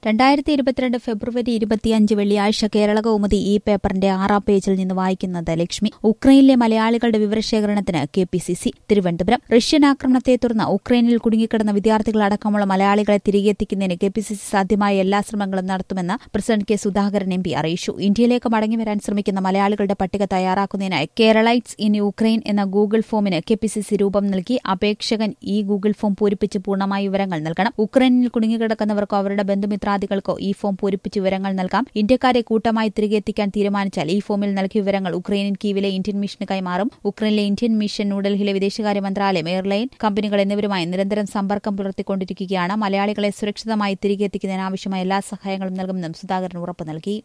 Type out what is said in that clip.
രണ്ടായിരത്തി ഇരുപത്തിരണ്ട് ഫെബ്രുവരി ഇരുപത്തിയഞ്ച് വെള്ളിയാഴ്ച കേരള കൗമുദി ഈ പേപ്പറിന്റെ ആറാം പേജിൽ നിന്ന് വായിക്കുന്നത് ലക്ഷ്മി ഉക്രൈനിലെ മലയാളികളുടെ വിവരശേഖരണത്തിന് K P C C Thiruvananthapuram Russian ആക്രമണത്തെ തുടർന്ന് ഉക്രൈനിൽ കുടുങ്ങിക്കിടന്ന വിദ്യാർത്ഥികളടക്കമുള്ള മലയാളികളെ തിരികെ എത്തിക്കുന്നതിന് കെ പി സി സി സാധ്യമായ എല്ലാ ശ്രമങ്ങളും നടത്തുമെന്ന് president K Sudhakaran M P അറിയിച്ചു ഇന്ത്യയിലേക്ക് മടങ്ങിവരാൻ ശ്രമിക്കുന്ന മലയാളികളുടെ പട്ടിക തയ്യാറാക്കുന്നതിനായി കേരളൈറ്റ്സ് ഇൻ യുക്രൈൻ എന്ന ഗൂഗിൾ ഫോമിന് കെ പി സി സി രൂപം നൽകി അപേക്ഷകൻ ഈ ഗൂഗിൾ ഫോം പൂരിപ്പിച്ച് പൂർണ്ണമായ വിവരങ്ങൾ നൽകണം ഉക്രൈനിൽ കുടുങ്ങിക്കിടക്കുന്നവർക്കോ അവരുടെ ബന്ധുമിത്രാദികൾക്കോ ഈ ഫോം പൂരിപ്പിച്ച് വിവരങ്ങൾ നൽകാം ഇന്ത്യക്കാരെ കൂട്ടമായി തിരികെ എത്തിക്കാൻ തീരുമാനിച്ചാൽ ഈ ഫോമിൽ നൽകിയ വിവരങ്ങൾ ഉക്രൈനിയൻ കീവിലെ ഇന്ത്യൻ മിഷന് കൈമാറും ഉക്രൈനിലെ ഇന്ത്യൻ മിഷൻ ന്യൂഡൽഹിയിലെ വിദേശകാര്യ മന്ത്രാലയം എയർലൈൻ കമ്പനികൾ എന്നിവരുമായി നിരന്തരം സമ്പർക്കം പുലർത്തിക്കൊണ്ടിരിക്കുകയാണ് മലയാളികളെ സുരക്ഷിതമായി തിരികെ എത്തിക്കുന്നതിനാവശ്യമായ എല്ലാ സഹായങ്ങളും നൽകുമെന്നും സുധാകരൻ ഉറപ്പു നൽകി